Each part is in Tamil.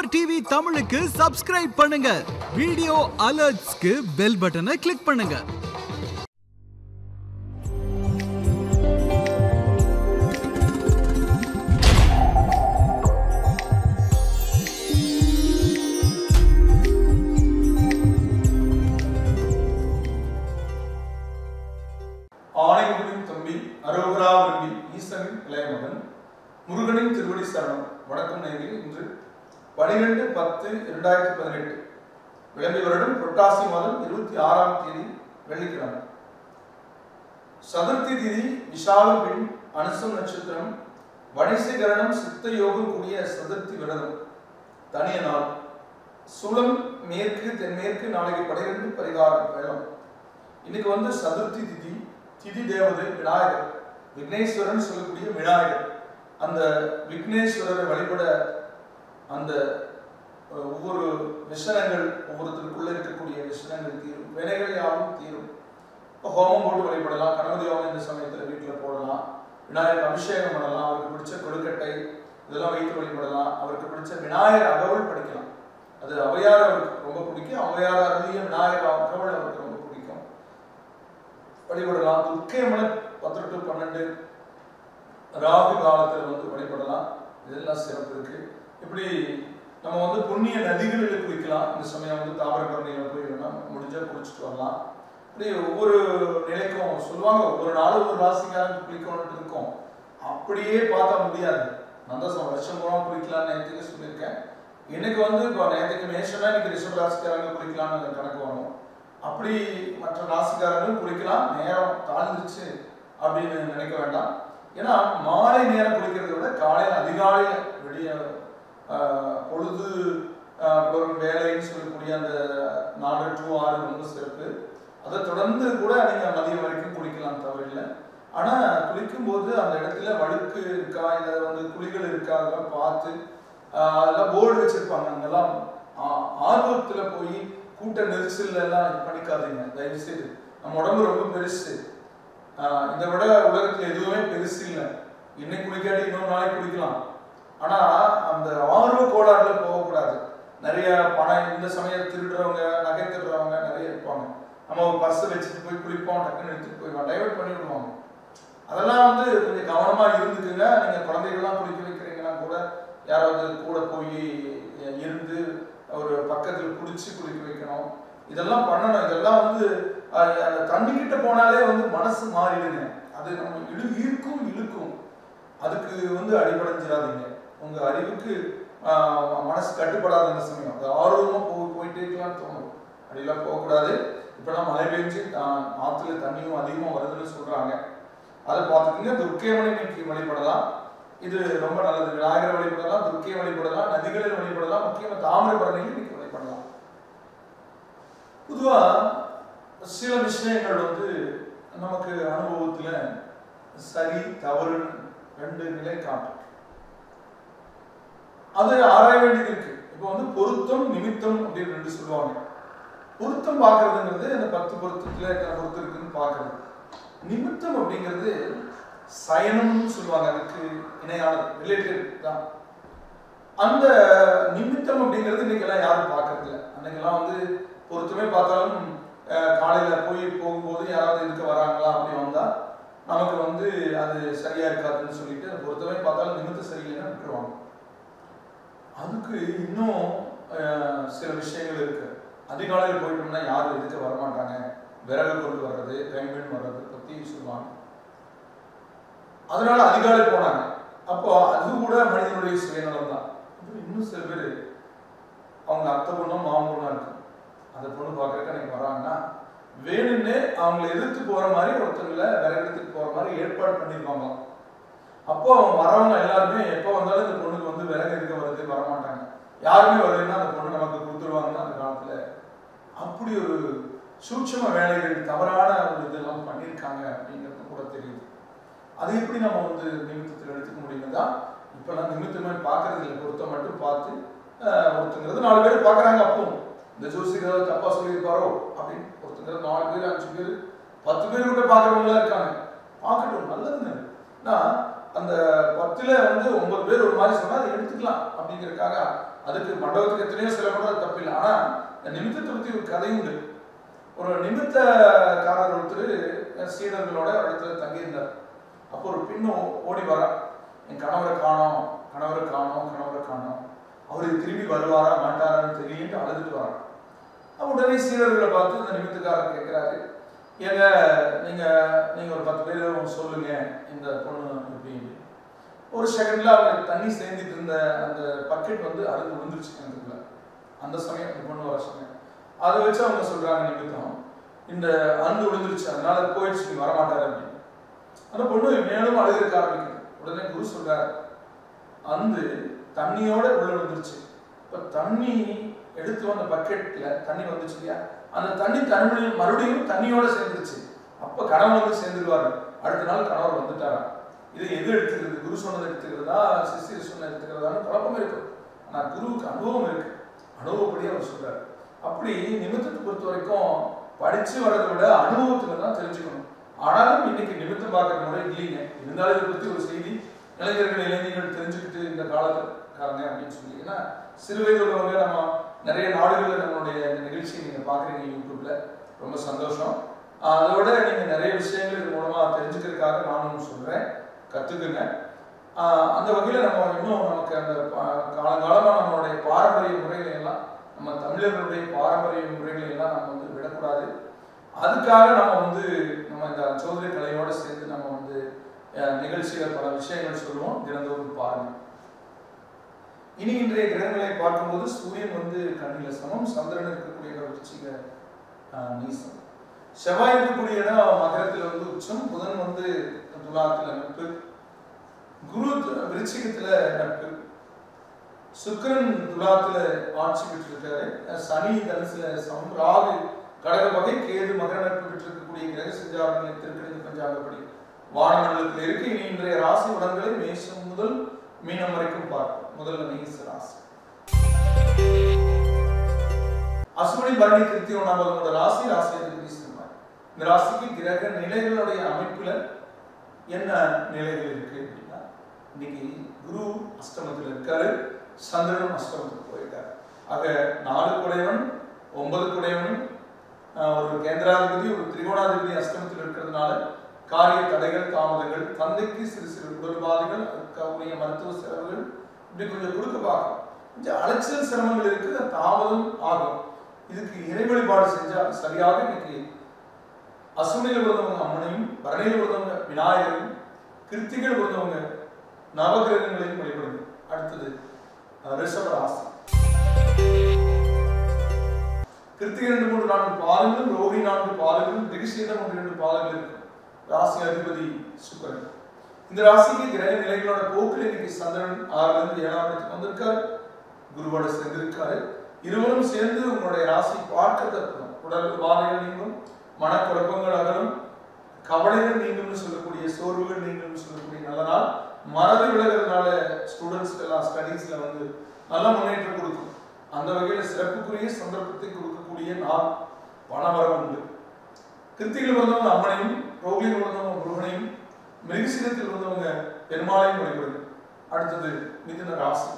ஸ்டார் டிவி தமிழுக்கு சப்ஸ்கிரைப் பண்ணுங்க வீடியோ அலர்ட்ஸ்க்கு பெல் பட்டனை கிளிக் பண்ணுங்க ஆணைமுகனின் தம்பி அரோகரா விரும்பி ஈசனின் இளையமகன் முருகனின் திருவடி சரணம் வணக்கம் நேரில் இன்று பனிரெண்டு பத்து இரண்டாயிரத்தி பதினெட்டு விளம்பி வருடம் புரட்டாசி மாதம் இருபத்தி ஆறாம் தேதி வெள்ளிக்கிழமை சதுர்த்தி திதி விஷாலம் பின் அனுசம் நட்சத்திரம் வணிசீகரணம் சித்த யோகம் கூடிய சதுர்த்தி விரதம் தனிய நாள் சுளம் மேற்கு தென்மேற்கு நாளைக்கு பனிரெண்டு பரிகாரம் பயணம் இன்னைக்கு வந்து சதுர்த்தி திதி திதி தேவதை விநாயகர் விக்னேஸ்வரன் சொல்லக்கூடிய விநாயகர் அந்த விக்னேஸ்வரரை வழிபட அந்த அஹ், ஒவ்வொரு விஷனங்கள் ஒவ்வொருத்தருக்குள்ள இருக்கக்கூடிய விஷனங்கள் தீரும் வினைகள் யாவும் தீரும் இப்போ ஹோமம் போட்டு வழிபடலாம் கணபதி ஹோமம் இந்த சமயத்தில் வீட்டில் போடலாம் விநாயகர் அபிஷேகம் பண்ணலாம் அவருக்கு பிடிச்ச கொழுக்கட்டை இதெல்லாம் வைத்து வழிபடலாம் அவருக்கு பிடிச்ச விநாயகர் அகவல் படிக்கலாம் அது அவையார் அவருக்கு ரொம்ப பிடிக்கும் அவையார் அருளிய விநாயகர் அகவல் அவருக்கு ரொம்ப பிடிக்கும் வழிபடலாம் துர்க்கையம்மனை பத்து டு பன்னெண்டு ராகு காலத்தில் வந்து வழிபடலாம் இதெல்லாம் சிறப்பு இருக்கு இப்படி நம்ம வந்து புண்ணிய நதிகளில் குளிக்கலாம் இந்த சமயம் வந்து தாமிரபரணியில் போய் வேணா முடிஞ்சா குளிச்சுட்டு வரலாம் இப்படி ஒவ்வொரு நிலைக்கும் சொல்லுவாங்க ஒவ்வொரு நாளும் ஒரு ராசிக்காரன் குளிக்கணும்னு இருக்கும் அப்படியே பார்த்தா முடியாது நான் தான் சொன்ன வருஷம் பூரா குளிக்கலாம்னு நேற்றுக்கு சொல்லியிருக்கேன் இன்னைக்கு வந்து இப்போ நேற்றுக்கு மேஷனா இன்னைக்கு ரிஷப ராசிக்காரங்க குளிக்கலாம்னு கணக்கு வரும் அப்படி மற்ற ராசிக்காரங்களும் குளிக்கலாம் நேரம் தாழ்ந்துருச்சு அப்படின்னு நினைக்க வேண்டாம் ஏன்னா மாலை நேரம் குளிக்கிறதை விட காலையில் அதிகாலையில் விடிய ஆஹ், பொழுது ஆஹ், ஒரு வேலைன்னு சொல்லக்கூடிய அந்த நாலு டு ஆறு ரொம்ப சிறப்பு அதை தொடர்ந்து கூட நீங்கள் மதியம் வரைக்கும் குளிக்கலாம் தவறில்லை ஆனால் குளிக்கும்போது அந்த இடத்துல வழுக்கு இருக்கா இல்லை வந்து குழிகள் இருக்கா அதெல்லாம் பார்த்து ஆஹ், அதெல்லாம் போர்டு வச்சிருப்பாங்க அங்கெல்லாம் ஆ- ஆர்வத்துல போய் கூட்ட நெரிசல்ல எல்லாம் இது பண்ணிக்காதீங்க தயவு செய்து நம்ம உடம்பு ரொம்ப பெருசு ஆஹ் இதை விட உலகத்துல எதுவுமே பெருசு இல்லை இன்னைக்கு குளிக்காட்டி இன்னொரு நாளைக்கு குளிக்கலாம் ஆனா அந்த ஆர்வ கோளாறுல போகக்கூடாது நிறைய பணம் இந்த சமயம் திருடுறவங்க நகை திருடுறவங்க நிறைய இருப்பாங்க நம்ம ஒரு பர்ஸ் வச்சுட்டு போய் குளிப்போம் டக்குன்னு எடுத்துட்டு போய் டைவர்ட் பண்ணி விடுவாங்க அதெல்லாம் வந்து கொஞ்சம் கவனமா இருந்துக்குங்க நீங்க குழந்தைகள்லாம் குளிக்க வைக்கிறீங்கன்னா கூட யாராவது கூட போய் இருந்து ஒரு பக்கத்தில் குடிச்சு குளிக்க வைக்கணும் இதெல்லாம் பண்ணணும் இதெல்லாம் வந்து அஹ், அந்த தண்ணிக்கிட்ட போனாலே வந்து மனசு மாறிடுங்க அது நம்ம இழு ஈர்க்கும் இழுக்கும் அதுக்கு வந்து அடிபடைஞ்சிடாதீங்க உங்க அறிவுக்கு ஆஹ், மனசு கட்டுப்படாத அந்த சமயம் அது ஆர்வமா போய் போயிட்டே இருக்கலாம்னு தோணும் அப்படிலாம் போகக்கூடாது இப்பெல்லாம் மழை பெஞ்சு ஆஹ், ஆத்துல தண்ணியும் அதிகமா வருதுன்னு சொல்றாங்க அதை பார்த்துக்கிங்க துர்க்கையம்மனை இன்னைக்கு வழிபடலாம் இது ரொம்ப நல்லது விநாயகரை வழிபடலாம் துர்க்கையை வழிபடலாம் நதிகளில் வழிபடலாம் முக்கியமா தாமிரபரணியில் இன்னைக்கு வழிபடலாம் பொதுவா சில விஷயங்கள் வந்து நமக்கு அனுபவத்துல சரி தவறுன்னு ரெண்டு நிலை காட்டும் அது ஆராய வேண்டியது இருக்கு இப்போ வந்து பொருத்தம் நிமித்தம் அப்படின்னு ரெண்டு சொல்லுவாங்க பொருத்தம் பார்க்கறதுங்கிறது அந்த பத்து பொருத்தத்துல எத்தனை பொருத்தம் இருக்குன்னு பார்க்கறது நிமித்தம் அப்படிங்கிறது சயனம்னு சொல்லுவாங்க அதுக்கு இணையானது ரிலேட்டட் தான் அந்த நிமித்தம் அப்படிங்கிறது இன்னைக்கெல்லாம் யாரும் பார்க்கறது இல்லை அன்னைக்கெல்லாம் வந்து பொருத்தமே பார்த்தாலும் அஹ், காலையில போய் போகும்போது யாராவது இதுக்கு வராங்களா அப்படி வந்தா நமக்கு வந்து அது சரியா இருக்காதுன்னு சொல்லிட்டு அந்த பொருத்தமே பார்த்தாலும் நிமித்தம் சரியில்லைன்னா விட்டுருவாங்க அதுக்கு இன்னும் அஹ், சில விஷயங்கள் இருக்கு அதிகாலையில் போயிட்டோம்னா யாரும் எதுக்கு வரமாட்டாங்க விறகு கொண்டு வர்றது கைம்பெண் வர்றது பத்தி சொல்லுவாங்க அதனால அதிகாலை போனாங்க அப்போ அது கூட மனிதனுடைய சுயநலம் தான் அப்புறம் இன்னும் சில பேர் அவங்க அத்தை பொண்ணும் மாமன் பொண்ணா இருக்கு அந்த பொண்ணு பார்க்கறதுக்கு அன்னைக்கு வராங்கன்னா வேணும்னு அவங்களை எதிர்த்து போற மாதிரி ஒருத்தங்களை விறகெடுத்துட்டு போற மாதிரி ஏற்பாடு பண்ணிருப்பாங்க அப்போ அவங்க வரவங்க எல்லாருமே எப்போ வந்தாலும் இந்த பொண்ணுக்கு வந்து விறகு எடுக்க வருது வரமாட்டாங்க யாருமே வரலைன்னா அந்த பொண்ணு நமக்கு கொடுத்துருவாங்கன்னு அந்த காலத்துல அப்படி ஒரு சூட்சம வேலைகள் தவறான ஒரு இதெல்லாம் பண்ணியிருக்காங்க அப்படிங்கிறது கூட தெரியுது அது எப்படி நம்ம வந்து நிமித்தத்தில் எடுத்துக்க முடியும்னா இப்பெல்லாம் நிமித்தமே பார்க்கறது இல்லை பொருத்தம் மட்டும் பார்த்து ஆஹ், ஒருத்தங்கிறது நாலு பேர் பார்க்கறாங்க அப்பவும் இந்த ஜோசிகர் தப்பா சொல்லியிருப்பாரோ அப்படின்னு ஒருத்தங்கிறது நாலு பேர் அஞ்சு பேர் பத்து பேர் கூட பார்க்கறவங்களா இருக்காங்க பார்க்கட்டும் நல்லதுங்க நான் அந்த பத்துல வந்து ஒன்பது பேர் ஒரு மாதிரி சொன்னா அதை எடுத்துக்கலாம் அப்படிங்கிறதுக்காக அதுக்கு மண்டபத்துக்கு எத்தனையோ செலவு தப்பு இல்லை ஆனா இந்த நிமித்தத்தை பத்தி ஒரு கதை உண்டு ஒரு நிமித்தக்காரர் ஒருத்தர் சீடர்களோட ஒரு இடத்துல தங்கியிருந்தார் அப்போ ஒரு பெண்ணு ஓ- ஓடி வரா என் கணவரை காணோம் கணவரை காணோம் கணவரை காணோம் அவரு திரும்பி வருவாரா மாட்டாரான்னு தெரியலன்ட்டு அழுதுட்டு வரான் அப்ப உடனே சீடர்களை பார்த்து இந்த நிமித்தக்காரர் கேட்கிறாரு ஏங்க நீங்க நீங்க ஒரு பத்து பேர் சொல்லுங்க இந்த பொண்ணு அப்படின்னு ஒரு செகண்ட்ல அவங்க தண்ணி சேர்ந்துட்டு இருந்த அந்த பக்கெட் வந்து அழுது விழுந்துருச்சு கிணத்துக்குள்ள அந்த சமயம் அந்த பொண்ணு வர சமயம் அதை வச்சு அவங்க சொல்றாங்க நிமித்தம் இந்த அந்து விழுந்துருச்சு அதனால போயிடுச்சு நீ வரமாட்டாரு அப்படின்னு அந்த பொண்ணு மேலும் அழுகிறக்க ஆரம்பிக்குது உடனே குரு சொல்றாரு அந்து தண்ணியோட உள்ள விழுந்துருச்சு இப்ப தண்ணி எடுத்து வந்த பக்கெட்ல தண்ணி வந்துச்சு இல்லையா அந்த தண்ணி தண்ணி மறுபடியும் தண்ணியோட சேர்ந்துருச்சு அப்ப கணவன் வந்து சேர்ந்துருவாரு அடுத்த நாள் கணவர் வந்துட்டாரா இது எது எடுத்துக்கிறது குரு சொன்னதை எடுத்துக்கிறதா சிஷியர் சொன்னதை எடுத்துக்கிறதான்னு குழப்பம் இருக்கு ஆனா குருவுக்கு அனுபவம் இருக்கு அனுபவப்படி அவர் சொல்றாரு அப்படி நிமித்தத்தை பொறுத்த வரைக்கும் படிச்சு வர்றதை விட அனுபவத்துல தான் தெரிஞ்சுக்கணும் ஆனாலும் இன்னைக்கு நிமித்தம் பார்க்குற முறை இல்லைங்க இருந்தாலும் இதை பத்தி ஒரு செய்தி இளைஞர்கள் இளைஞர்கள் தெரிஞ்சுக்கிட்டு இந்த காலத்துக்காரங்க அப்படின்னு சொல்லி ஏன்னா சிறு வயது உள்ளவங்க நம்ம நிறைய நாடுகளில் நம்மளுடைய இந்த நிகழ்ச்சியை நீங்க பாக்குறீங்க யூடியூப்ல ரொம்ப சந்தோஷம் ஆஹ் அதை விட நீங்க நிறைய விஷயங்கள் இது மூலமா தெரிஞ்சுக்கிறதுக்காக நானும் சொல்றேன் கத்துக்குங்க ஆஹ் அந்த வகையில நம்ம இன்னும் நமக்கு அந்த பா- காலங்காலமா நம்மளுடைய பாரம்பரிய முறைகளை எல்லாம் நம்ம தமிழர்களுடைய பாரம்பரிய முறைகளை எல்லாம் நம்ம வந்து விடக்கூடாது அதுக்காக நம்ம வந்து நம்ம இந்த சோதனை கலையோட சேர்ந்து நம்ம வந்து அஹ், நிகழ்ச்சியில பல விஷயங்கள் சொல்லுவோம் தினந்தோறும் பாருங்க இனி இன்றைய கிரகங்களை பார்க்கும்போது சூரியன் வந்து கண்ணில சமம் சந்திரன் இருக்கக்கூடிய இடம் விருச்சிக அஹ், நீசம் செவ்வாய் இருக்கக்கூடிய இடம் மகரத்துல வந்து உச்சம் புதன் வந்து துலாத்துல நட்பு குரு து- விருச்சிகத்துல நட்பு சுக்கிரன் துலாத்துல ஆட்சி பெற்றிருக்காரு அஹ் சனி தனுசுல சமம் ராகு கடக வகை கேது மகர நட்பு பெற்றிருக்கக்கூடிய கிரக சஞ்சாரங்களை திருக்கணித பஞ்சாங்கப்படி வானமண்டலத்தில் இருக்கு இனி இன்றைய ராசி உடன்களை மேஷம் முதல் மீனம் வரைக்கும் பார்ப்போம் முதல்ல மேச ராசி அசுவனி பரணி திருத்தி ஒன்றாம் ராசி ராசி அதிபதி செவ்வாய் இந்த ராசிக்கு கிரக நிலைகளுடைய அமைப்புல என்ன நிலைகள் இருக்கு அப்படின்னா இன்னைக்கு குரு அஷ்டமத்தில் இருக்காரு சந்திரனும் அஷ்டமத்துக்கு போயிருக்காரு ஆக நாலு குடையவன் ஒன்பது குடையவன் ஆஹ், ஒரு கேந்திராதிபதி ஒரு திரிகோணாதிபதி அஷ்டமத்தில் இருக்கிறதுனால காரிய தடைகள் தாமதங்கள் தந்தைக்கு சிறு சிறு உடல்பாதைகள் அதுக்கு உரிய மருத்துவ செலவுகள் இப்படி கொஞ்சம் கொடுக்க பார்க்கும் கொஞ்சம் அலைச்சல் சிரமங்கள் இருக்கு அது தாமதம் ஆகும் இதுக்கு இறை வழிபாடு செஞ்சா சரியாக இன்னைக்கு அசுமையில் விழுந்தவங்க அம்மனையும் பரணியில் விழுந்தவங்க விநாயகரையும் கிருத்திகள் விழுந்தவங்க நவகிரகங்களையும் வழிபடுங்க அடுத்தது அஹ், ரிஷப ராசி கிருத்திகை ரெண்டு மூன்று நான்கு பாதங்களும் ரோஹி நான்கு பாதங்களும் திரிசீடம் ஒன்று இரண்டு பாதங்கள் இருக்கும் ராசி அதிபதி சுக்கரன் இந்த ராசிக்கு கிரக நிலைகளோட போக்கில் இன்னைக்கு சந்திரன் ஆறுல இருந்து ஏழாம் இடத்துக்கு வந்திருக்காரு குருவோட சேர்ந்திருக்காரு இருவரும் சேர்ந்து உங்களுடைய ராசி பார்க்கிறது அர்த்தம் உடல் பாதைகள் நீங்கும் மனக்குழப்பங்கள் அகலும் கவலைகள் நீங்கும்னு சொல்லக்கூடிய சோர்வுகள் நீங்கும்னு சொல்லக்கூடிய நல்ல நாள் மறதி விலகிறதுனால ஸ்டூடெண்ட்ஸ்க்கு எல்லாம் ஸ்டடீஸ்ல வந்து நல்ல முன்னேற்றம் கொடுக்கும் அந்த வகையில சிறப்புக்குரிய சந்தர்ப்பத்தை கொடுக்கக்கூடிய நாள் பணவரம் உண்டு கிருத்திகள் வந்தவங்க அம்மனையும் ரோகியில் வந்தவங்க முருகனையும் மிருகசீரத்தில் வந்தவங்க பெருமாளையும் வழிபடுங்க அடுத்தது மிதுன ராசி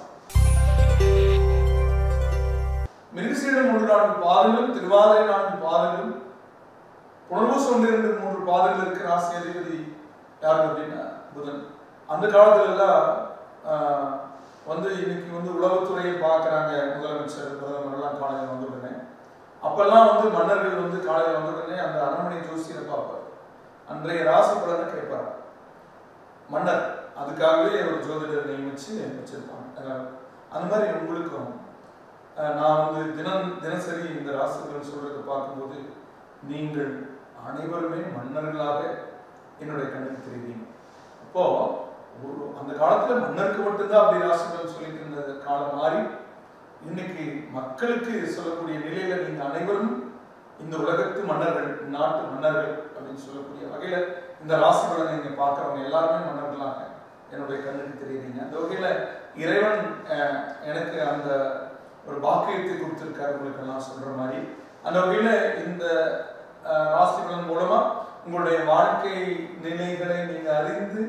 மிருகசீடம் மூன்று நான்கு பாதங்களும் திருவாதிரை நான்கு பாதங்களும் புனர்வசம் ஒன்று இரண்டு மூன்று பாதங்கள் இருக்க ராசி அதிபதி யாரு அப்படின்னா புதன் அந்த காலத்துல எல்லாம் ஆஹ், வந்து இன்னைக்கு வந்து உளவுத்துறையை பார்க்கறாங்க முதலமைச்சர் பிரதமர் எல்லாம் காலையில் வந்த உடனே அப்பெல்லாம் வந்து மன்னர்கள் வந்து காலையில் வந்த உடனே அந்த அரண்மனை ஜோசியரை பார்ப்பார் அன்றைய ராசி பலனை கேட்பார் மன்னர் அதுக்காகவே ஒரு ஜோதிடர் நியமிச்சு வச்சிருப்பாங்க அஹ், அந்த மாதிரி உங்களுக்கும் அஹ், நான் வந்து தினம் தினசரி இந்த ராசிகள் சொல்றதை பார்க்கும்போது நீங்கள் அனைவருமே மன்னர்களாக என்னுடைய கண்ணுக்கு தெரிவீங்க அப்போ ஒரு அந்த காலத்துல மன்னருக்கு மட்டும்தான் அப்படி ராசிகள் சொல்லிட்டு இருந்த காலம் மாறி இன்னைக்கு மக்களுக்கு சொல்லக்கூடிய நிலையில நீங்க அனைவரும் இந்த உலகத்து மன்னர்கள் நாட்டு மன்னர்கள் அப்படின்னு சொல்லக்கூடிய வகையில இந்த ராசி பலனை நீங்க பார்க்கறவங்க எல்லாருமே மன்னர்களாக என்னுடைய கண்ணுக்கு தெரியுறீங்க அந்த வகையில இறைவன் அஹ், எனக்கு அந்த ஒரு பாக்கியத்தை கொடுத்திருக்காரு உங்களுக்கு எல்லாம் சொல்ற மாதிரி அந்த வகையில இந்த அஹ், ராசி பலன் மூலமா உங்களுடைய வாழ்க்கை நிலைகளை நீங்க அறிந்து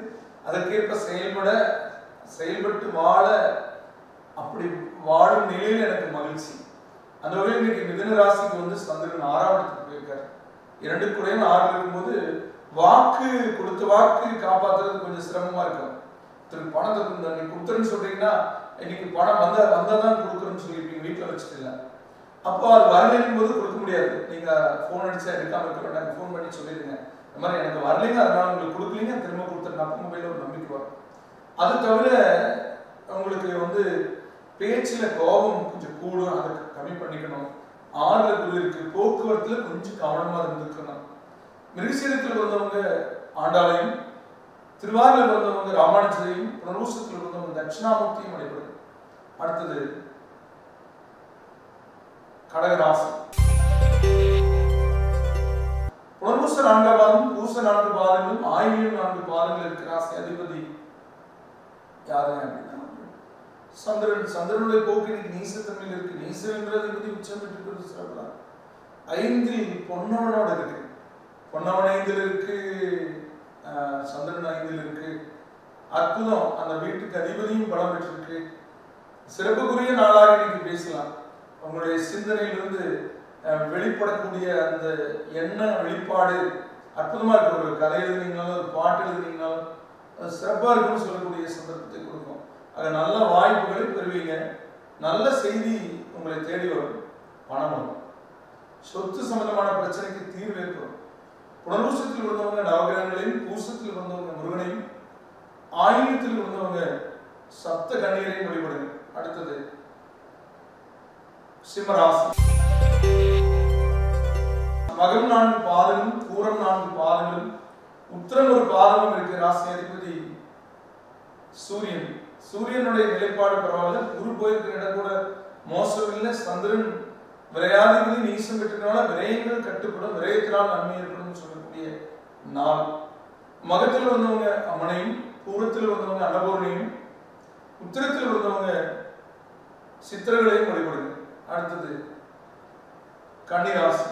அதற்கேற்ப செயல்பட செயல்பட்டு வாழ அப்படி வாழும் நிலையில் எனக்கு மகிழ்ச்சி அந்த வகையில் இன்னைக்கு மிதுன ராசிக்கு வந்து சந்திரன் ஆறாம் இடத்துக்கு போயிருக்காரு இரண்டு குறையும் ஆறு இருக்கும்போது வாக்கு கொடுத்த வாக்கு காப்பாத்துறது கொஞ்சம் சிரமமா இருக்கும் திரு பணத்தை கொடுத்த நீ கொடுத்துருன்னு சொல்றீங்கன்னா இன்னைக்கு பணம் வந்தா வந்தாதான் கொடுக்குறேன்னு சொல்லியிருப்பீங்க வீட்டில் வச்சுட்டு இல்லை அப்போ அது வரலைங்கும் போது கொடுக்க முடியாது நீங்க ஃபோன் அடிச்சா எடுக்காம இருக்க வேண்டாம் ஃபோன் பண்ணி சொல்லிடுங்க இந்த மாதிரி எனக்கு வரலைங்க அதனால உங்களுக்கு கொடுக்கலீங்க திரும்ப கொடுத்துருங்க அப்போ மொபைலில் ஒரு நம்பிக்கை வரும் அது தவிர உங்களுக்கு வந்து பேச்சுல கோபம் கொஞ்சம் கூடும் அதை கம்மி பண்ணிக்கணும் ஆறுல குரு இருக்கு போக்குவரத்துல கொஞ்சம் கவனமா இருந்துக்கணும் மிருகசீரத்தில் வந்தவங்க ஆண்டாளையும் திருவாரூர்ல வந்தவங்க ராமானுஜரையும் பிரனூசத்தில் வந்தவங்க தட்சிணாமூர்த்தியும் வழிபடுது அடுத்தது கடகராசி புனர்பூச நான்காம் பாதம் பூச நான்கு பாதங்களும் ஆயிரம் நான்கு பாதங்கள் இருக்கிற ராசி அதிபதி யாருங்க அப்படின்னா சந்திரன் சந்திரனுடைய போக்கு இன்னைக்கு நீசத்தன்மையில் இருக்கு நீசம்ன்றது பத்தி உச்சம் பெற்று சொல்லலாம் ஐந்தில் பொன்னவனோட இருக்கு பொன்னவன் ஐந்தில் இருக்கு ஆஹ், சந்திரன் ஐந்தில் இருக்கு அற்புதம் அந்த வீட்டுக்கு அதிபதியும் பலம் பெற்றிருக்கு சிறப்புக்குரிய நாளாக இன்னைக்கு பேசலாம் உங்களுடைய சிந்தனையிலிருந்து அஹ், வெளிப்படக்கூடிய அந்த எண்ண வெளிப்பாடு அற்புதமா இருக்கு ஒரு கதை எழுதுனீங்கனாலும் ஒரு பாட்டு எழுதுனீங்கனாலும் அது சிறப்பா இருக்குன்னு சொல்லக்கூடிய சந்தர்ப்பத்தை கொடுக்கும் ஆக நல்ல வாய்ப்புகளை பெறுவீங்க நல்ல செய்தி உங்களை தேடி வரும் பணம் வரும் சொத்து சம்பந்தமான பிரச்சனைக்கு தீர்வு ஏற்படும் புனர்வூசத்தில் இருந்தவங்க நவகிரகங்களையும் பூசத்தில் இருந்தவங்க முருகனையும் ஆயுதத்தில் இருந்தவங்க சப்த கண்ணீரையும் வழிபடுங்க அடுத்தது சிம்மராசி மகம் நான்கு பாதங்களும் பூரம் நான்கு பாதங்களும் உத்திரம் ஒரு பாதமும் இருக்கு ராசி அதிபதி சூரியன் சூரியனுடைய நிலைப்பாடு பரவாயில்ல குரு போயிருக்கிற இடம் கூட மோசம் இல்லை சந்திரன் விரையாதிபதி நீசம் பெற்றனால விரயங்கள் கட்டுப்படும் விரயத்தினால் நன்மை ஏற்படும் சொல்லக்கூடிய நாள் மகத்தில் வந்தவங்க அம்மனையும் பூரத்தில் வந்தவங்க அன்னபூரணையும் உத்திரத்தில் வந்தவங்க சித்திரங்களையும் வழிபடுங்க அடுத்தது கன்னிராசி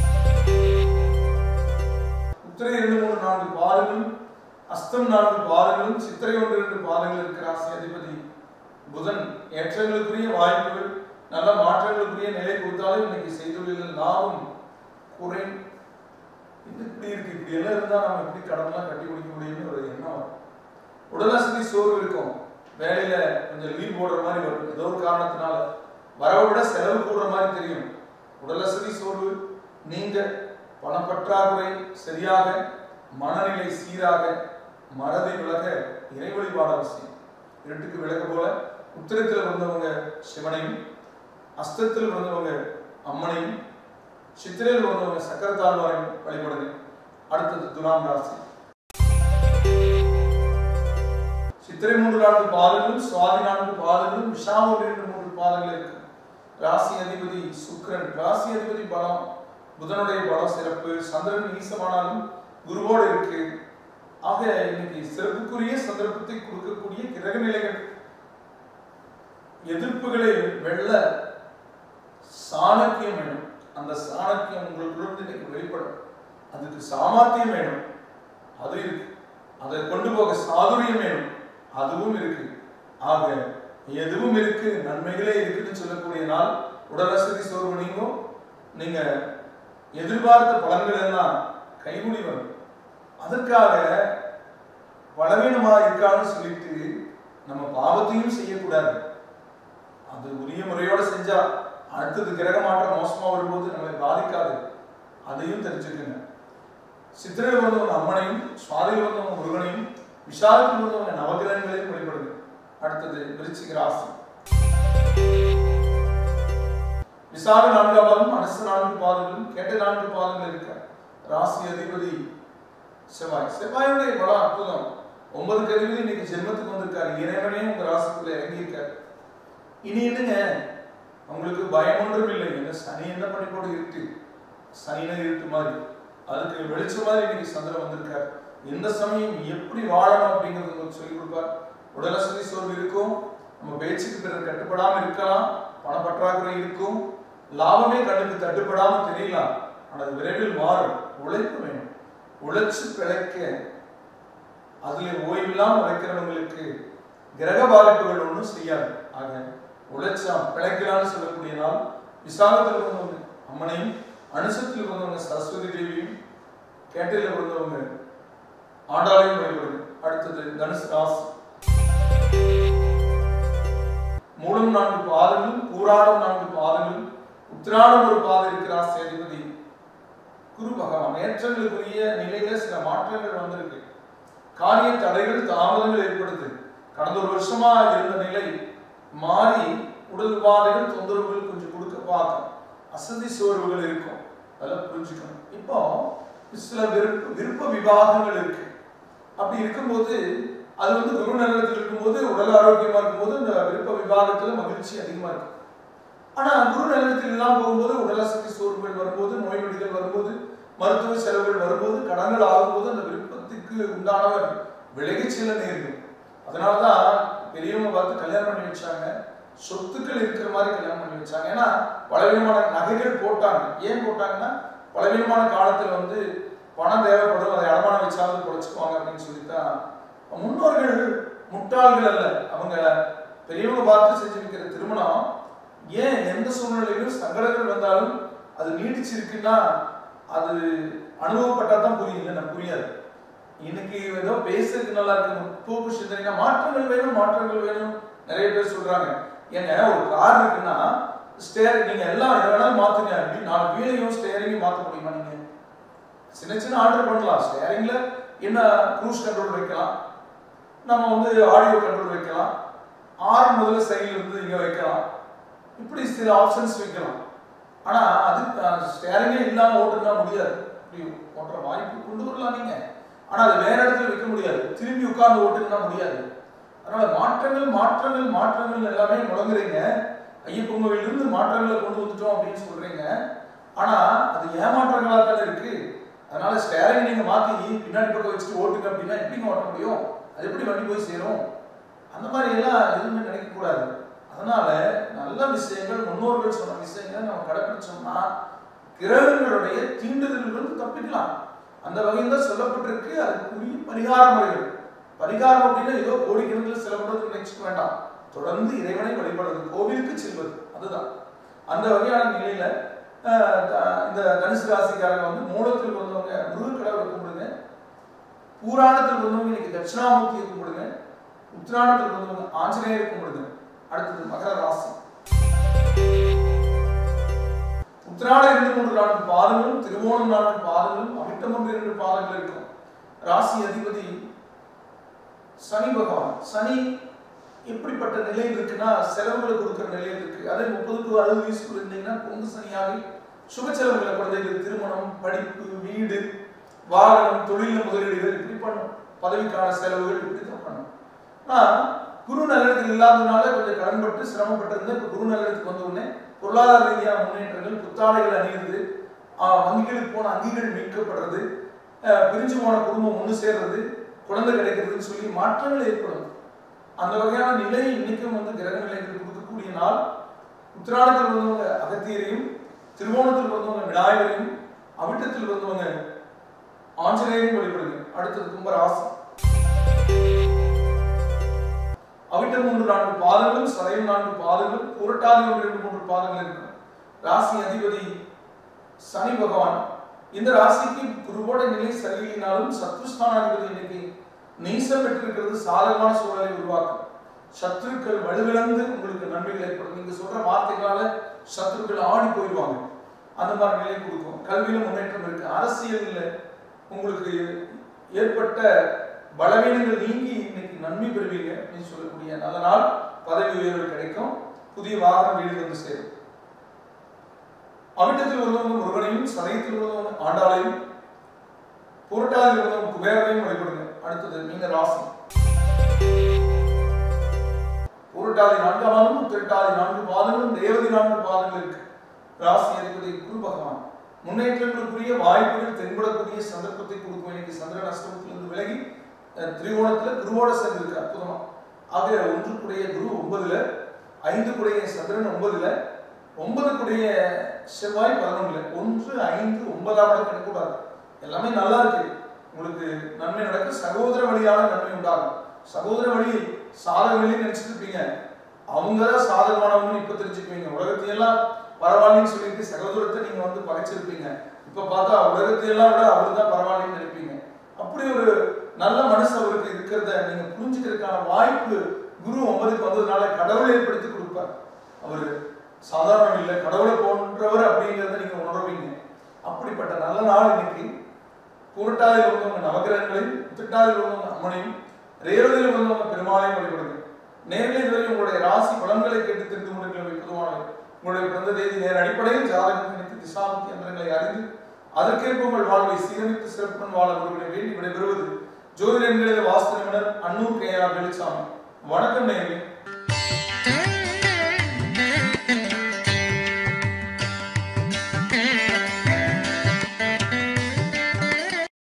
உத்திரை இரண்டு மூணு நான்கு பாதங்களும் அஸ்தம் நான்கு பாதங்களும் சித்திரை ஒன்று இரண்டு பாதங்கள் இருக்கிற ராசி அதிபதி புதன் ஏற்றங்களுக்குரிய வாய்ப்புகள் நல்ல மாற்றங்களுக்குரிய நிலை கொடுத்தாலும் இன்னைக்கு செய்துள்ள லாபம் குறையும் இது இப்படி இருக்கு இப்படி எல்லாம் இருந்தா நம்ம எப்படி கடன்லாம் கட்டி முடிக்க முடியும்னு ஒரு எண்ணம் வரும் உடல் வசதி சோர்வு இருக்கும் வேலையில கொஞ்சம் லீவ் போடுற மாதிரி வரும் ஏதோ ஒரு காரணத்தினால வரவை விட செலவு கூடுற மாதிரி தெரியும் உடல் வசதி சோர்வு நீங்க பணப்பற்றாக்குறை சரியாக மனநிலை சீராக மனதை விலக இறை வழிபாடு அவசியம் இருட்டுக்கு விளக்கு போல உத்திரத்தில் வந்தவங்க சிவனையும் அஸ்தத்தில் வந்தவங்க அம்மனையும் சித்திரையில் வந்தவங்க சக்கரத்தாழ்வாரையும் வழிபடுங்க அடுத்தது துலாம் ராசி சித்திரை மூன்று நான்கு பாதங்களும் சுவாதி நான்கு பாதங்களும் விஷாமம் இரண்டு மூன்று பாதங்கள் இருக்கு ராசி அதிபதி சுக்கிரன் ராசி அதிபதி பலம் புதனுடைய பலம் சிறப்பு சந்திரன் ஈசமானாலும் குருவோடு இருக்கு ஆக இன்னைக்கு சிறப்புக்குரிய சந்தர்ப்பத்தை கொடுக்கக்கூடிய கிரக நிலைகள் எதிர்ப்புகளை வெல்ல சாணக்கியம் வேணும் அந்த சாணக்கியம் உங்களுக்குள்ள இன்னைக்கு வெளிப்படும் அதுக்கு சாமர்த்தியம் வேணும் அது இருக்கு அதை கொண்டு போக சாதுரியம் வேணும் அதுவும் இருக்கு ஆக எதுவும் இருக்கு நன்மைகளே இருக்குன்னு சொல்லக்கூடிய நாள் உடல் வசதி சோர்வு நீங்கும் நீங்க எதிர்பார்த்த பலன்கள் எல்லாம் கைகூடி வரும் அதற்காக பலவீனமா இருக்கான்னு சொல்லிட்டு நம்ம பாவத்தையும் செய்யக்கூடாது அது உரிய முறையோட செஞ்சா அடுத்தது கிரக மாற்றம் மோசமா வரும்போது நம்மளை பாதிக்காது அதையும் தெரிஞ்சுக்கங்க சித்திரையில் வந்தவங்க அம்மனையும் சுவாதியில் வந்தவங்க முருகனையும் விஷாலத்தில் வந்தவங்க நவகிரகங்களையும் வழிபடுங்க அடுத்தது விருச்சிக ராசி விசாக நான்காம் பாதம் அரசு நான்கு பாதங்களும் கேட்ட நான்கு பாதங்கள் இருக்க ராசி அதிபதி செவ்வாய் செவ்வாயுடைய பலம் அற்புதம் ஒன்பதுக்கு அதிபதி இன்னைக்கு ஜென்மத்துக்கு வந்திருக்காரு இறைவனே உங்க ராசிக்குள்ள இறங்கி இருக்காரு இனி என்னங்க உங்களுக்கு பயம் ஒன்றும் இல்லை என்ன சனி என்ன பண்ணி போட்டு இருக்கு சனினா இருட்டு மாதிரி அதுக்கு வெளிச்சம் மாதிரி இன்னைக்கு சந்திரன் வந்திருக்காரு எந்த சமயம் எப்படி வாழணும் அப்படிங்கறது உங்களுக்கு சொல்லிக் கொடுப்பார் உடல் வசதி சோர்வு இருக்கும் நம்ம பேச்சுக்கு பிறர் கட்டுப்படாம இருக்கலாம் பணப்பற்றாக்குறை இருக்கும் லாபமே கண்ணுக்கு தட்டுப்படாம தெரியலாம் ஆனால் அது விரைவில் மாறும் உழைப்பு வேணும் உழைச்சு பிழைக்க அதுல ஓய்வில்லாம உழைக்கிறவங்களுக்கு கிரக பாதிப்புகள் ஒன்றும் செய்யாது ஆக உழைச்சா பிழைக்கலாம்னு சொல்லக்கூடிய நாள் விசாகத்தில் இருந்தவங்க அம்மனையும் அனுசத்தில் இருந்தவங்க சரஸ்வதி தேவியும் கேட்டையில் இருந்தவங்க ஆண்டாளையும் வழிபடுங்க அடுத்தது தனுசு ராசி மூலம் நான்கு பாதங்களும் பூராடம் நான்கு பாதங்களும் உத்திராடம் ஒரு பாதம் இருக்கிற ராசி அதிபதி குரு பகவான் ஏற்றங்களுக்குரிய நிலையில சில மாற்றங்கள் வந்திருக்கு காரிய தடைகள் தாமதங்கள் ஏற்படுது கடந்த ஒரு வருஷமா இருந்த நிலை மாறி உடல் உபாதைகள் தொந்தரவுகள் கொஞ்சம் கொடுக்க பார்க்கும் அசதி சோர்வுகள் இருக்கும் அதெல்லாம் புரிஞ்சுக்கணும் இப்போ சில விருப்ப விருப்ப விவாகங்கள் இருக்கு அப்படி இருக்கும்போது அது வந்து குரு நகரத்தில் இருக்கும்போது உடல் ஆரோக்கியமா இருக்கும்போது இந்த விருப்ப விவாகத்துல மகிழ்ச்சி அதிகமா இருக்கும் ஆனா குரு நகரத்தில் எல்லாம் போகும்போது உடல் அசதி சோர்வுகள் வரும்போது நோய் நொடிகள் வரும்போது மருத்துவ செலவுகள் வரும்போது கடன்கள் ஆகும்போது அந்த விருப்பத்துக்கு உண்டானவர் விலகிச் செல்ல நேரிடும் அதனாலதான் பெரியவங்க பார்த்து கல்யாணம் பண்ணி வச்சாங்க சொத்துக்கள் இருக்கிற மாதிரி கல்யாணம் பண்ணி வச்சாங்க ஏன்னா பலவிதமான நகைகள் போட்டாங்க ஏன் போட்டாங்கன்னா பலவிதமான காலத்துல வந்து பணம் தேவைப்படும் அதை அடமானம் வச்சாலும் குறைச்சுக்குவாங்க அப்படின்னு சொல்லித்தான் முன்னோர்கள் முட்டாள்கள் அல்ல அவங்க பெரியவங்க பார்த்து செஞ்சு வைக்கிற திருமணம் ஏன் எந்த சூழ்நிலையிலும் சங்கடங்கள் வந்தாலும் அது நீடிச்சிருக்குன்னா அது அனுபவப்பட்டா தான் புரியும் இல்லைன்னா புரியாது இன்னைக்கு ஏதோ பேசுறதுக்கு நல்லா இருக்கு முற்போக்கு சிந்தனைனா மாற்றங்கள் வேணும் மாற்றங்கள் வேணும் நிறைய பேர் சொல்றாங்க ஏங்க ஒரு கார் இருக்குன்னா ஸ்டேர் நீங்க எல்லாம் எதை வேணாலும் மாத்துங்க அப்படின்னு நாலு வீலையும் ஸ்டேரிங்கையும் மாத்த முடியுமா நீங்க சின்ன சின்ன ஆர்டர் பண்ணலாம் ஸ்டேரிங்ல என்ன க்ரூஸ் கண்ட்ரோல் வைக்கலாம் நம்ம வந்து ஆடியோ கண்ட்ரோல் வைக்கலாம் ஆறு முதல்ல சைடில் இருந்து இங்க வைக்கலாம் இப்படி சில ஆப்ஷன்ஸ் வைக்கலாம் ஆனா அது ஸ்டேரிங்கே இல்லாம ஓட்டுனா முடியாது இப்படி ஓட்டுற வாய்ப்பு கொண்டு வரலாம் நீங்க ஆனா அது வேற இடத்துல வைக்க முடியாது திரும்பி உட்கார்ந்து ஓட்டுனா முடியாது அதனால மாற்றங்கள் மாற்றங்கள் மாற்றங்கள் எல்லாமே முழங்குறீங்க ஐயப்பன் கோவிலிருந்து மாற்றங்களை கொண்டு வந்துட்டோம் அப்படின்னு சொல்றீங்க ஆனா அது ஏமாற்றங்களா தானே இருக்கு அதனால ஸ்டேரிங் நீங்க மாத்தி பின்னாடி பக்கம் வச்சுட்டு ஓட்டுங்க அப்படின்னா எப்படிங்க ஓட்ட முடியும் அது எப்படி வண்டி போய் சேரும் அந்த மாதிரி எல்லாம் எதுவுமே நினைக்க கூடாது அதனால நல்ல விஷயங்கள் முன்னோர்கள் சொன்ன விஷயங்களை நம்ம கடைபிடிச்சோம்னா கிரகங்களுடைய தீண்டுதல்கள் தப்பிக்கலாம் அந்த வகையில் தான் சொல்லப்பட்டிருக்கு அதுக்குரிய பரிகார முறைகள் பரிகாரம் அப்படின்னா ஏதோ கோடிக்கணக்கில் செலவிடுறது நினைச்சுக்க வேண்டாம் தொடர்ந்து இறைவனை வழிபடுறது கோவிலுக்கு செல்வது அதுதான் அந்த வகையான நிலையில அஹ், த- இந்த தனுசு ராசிக்காரங்க வந்து மூலத்தில் வந்தவங்க முருகக்கடவுளை கும்பிடுங்க பூராணத்தில் வந்தவங்க இன்னைக்கு தட்சிணாமூர்த்தியை கும்பிடுங்க உத்திராணத்தில் வந்தவங்க ஆஞ்சநேயரை கும்பிடுங்க அடுத்தது மகர ராசி உத்திராட இரண்டு மூன்று நான்கு பாதங்களும் திருவோணம் நான்கு பாதங்களும் அவிட்டம் ஒன்று இரண்டு பாதங்கள் இருக்கும் ராசி அதிபதி சனி பகவான் சனி எப்படிப்பட்ட நிலையில் இருக்குன்னா செலவுகளை கொடுக்கிற நிலையில் இருக்கு அதே முப்பது டு அறுபது வயசுக்குள்ள இருந்தீங்கன்னா பொங்கு சனியாகி சுப செலவுகளை குழந்தைகள் திருமணம் படிப்பு வீடு வாகனம் தொழில முதலீடுகள் இப்படி பண்ணும் பதவிக்கான செலவுகள் இப்படி தான் பண்ணும் நான் குரு நகரத்தில் இல்லாததுனால கொஞ்சம் கடன்பட்டு சிரமப்பட்டு இருந்தேன் இப்போ குரு நகரத்துக்கு வந்த உடனே பொருளாதார ரீதியான முன்னேற்றங்கள் புத்தாடைகள் அணியிறது ஆஹ் வங்கிகளுக்கு போன அங்கிகள் மீட்கப்படுறது ஆஹ் பிரிஞ்சு போன குடும்பம் ஒன்று சேர்றது குழந்தை கிடைக்கிறதுன்னு சொல்லி மாற்றங்கள் ஏற்படும் அந்த வகையான நிலை இன்னைக்கும் வந்து கிரக நிலைகள் கொடுக்கக்கூடிய நாள் உத்திராடத்தில் வந்தவங்க அகத்தியரையும் திருவோணத்தில் வந்தவங்க விநாயகரையும் அவிட்டத்தில் வந்தவங்க ஆஞ்சநேயரையும் வழிபடுங்க அடுத்தது கும்பராசி அவிட்டம் மூன்று நான்கு பாதங்களும் சதயம் நான்கு பாதங்களும் புரட்டாதி ஒன்று இரண்டு மூன்று பாதங்கள் இருக்கும் ராசி அதிபதி சனி பகவான் இந்த ராசிக்கு குருவோட நிலை சரியில்லைனாலும் சத்ருஸ்தானாதிபதி இன்னைக்கு நீசம் பெற்றிருக்கிறது சாதகமான சூழலை உருவாக்கும் சத்துருக்கள் வலுவிழந்து உங்களுக்கு நன்மைகள் ஏற்படும் நீங்க சொல்ற வார்த்தைகளால சத்துருக்கள் ஆடி போயிடுவாங்க அந்த மாதிரி நிலை கொடுக்கும் கல்வியில முன்னேற்றம் இருக்கு அரசியல்ல உங்களுக்கு ஏற்பட்ட பலவீனங்கள் நீங்கி இன்னைக்கு நன்மை பெறுவீங்க அப்படின்னு சொல்லக்கூடிய நல்ல நாள் பதவி உயர்வு கிடைக்கும் புதிய வாகனம் வீடு வந்து சேரும் அவிட்டத்தில் உள்ளவங்க முருகனையும் சதயத்தில் உள்ளவங்க ஆண்டாளையும் புரட்டாதில் உள்ளவங்க குபேரனையும் வழிபடுங்க அடுத்தது மீன ராசி புரட்டாதி நான்காம் பாதமும் உத்திரட்டாதி நான்கு பாதங்களும் ரேவதி நான்கு பாதங்கள் இருக்கு ராசி அதிபதி குரு பகவான் முன்னேற்றங்களுக்குரிய வாய்ப்புகள் தென்படக்கூடிய சந்தர்ப்பத்தை கொடுக்கும் இன்னைக்கு சந்திரன் அஷ்டமத்திலிருந்து விலகி அஹ், திரிகோணத்துல குருவோட சேர்ந்திருக்கு அற்புதமா ஆக ஒன்றுக்குடைய குரு ஒன்பதுல ஐந்துக்குடைய சந்திரன் ஒன்பதுல ஒன்பதுக்குடைய செவ்வாய் பதினொன்றுல ஒன்று ஐந்து ஒன்பதாம் இடம் கிடைக்கூடாது எல்லாமே நல்லா இருக்கு உங்களுக்கு நன்மை நடக்கும் சகோதர வழியான நன்மை உண்டாகும் சகோதர வழி சாதக வழி நினைச்சிட்டு இருப்பீங்க அவங்க தான் சாதகமானவங்கன்னு இப்ப தெரிஞ்சுக்குவீங்க உலகத்தையெல்லாம் பரவாயில்லன்னு சொல்லிட்டு சகோதரத்தை நீங்க வந்து பகைச்சிருப்பீங்க இப்ப பார்த்தா உலகத்தையெல்லாம் விட அவர் தான் பரவாயில்லன்னு நினைப்பீங்க அப்படி ஒரு நல்ல மனசு அவருக்கு இருக்கிறத நீங்க புரிஞ்சுக்கிறதுக்கான வாய்ப்பு குரு ஒன்பதுக்கு வந்ததுனால கடவுளை ஏற்படுத்தி கொடுப்பார் அவர் சாதாரணம் இல்லை கடவுளை போன்றவர் அப்படிங்கிறத நீங்க உணர்வீங்க அப்படிப்பட்ட நல்ல நாள் இன்னைக்கு புரட்டாதியில் உள்ளவங்க நவகிரகங்களையும் உத்திட்டாதியில் உள்ளவங்க அம்மனையும் ரேவதியில் உள்ளவங்க பெருமாளையும் வழிபடுங்க நேரில் இதுவரை உங்களுடைய ராசி பலன்களை கேட்டு தெரிந்து கொண்டிருக்கிற பொதுவான உங்களுடைய பிறந்த தேதி நேர அடிப்படையில் ஜாதகம் கணித்து திசாமுத்தி எந்திரங்களை அறிந்து அதற்கேற்ப உங்கள் வாழ்வை சீரமைத்து சிறப்புடன் வாழ ஒருவரை வேண்டி விடைபெறுவது ஜோதிட எண்களில் வாஸ்து நிபுணர் அன்னூர் கையார் வெளிச்சாமி வணக்கம் நேயர்களே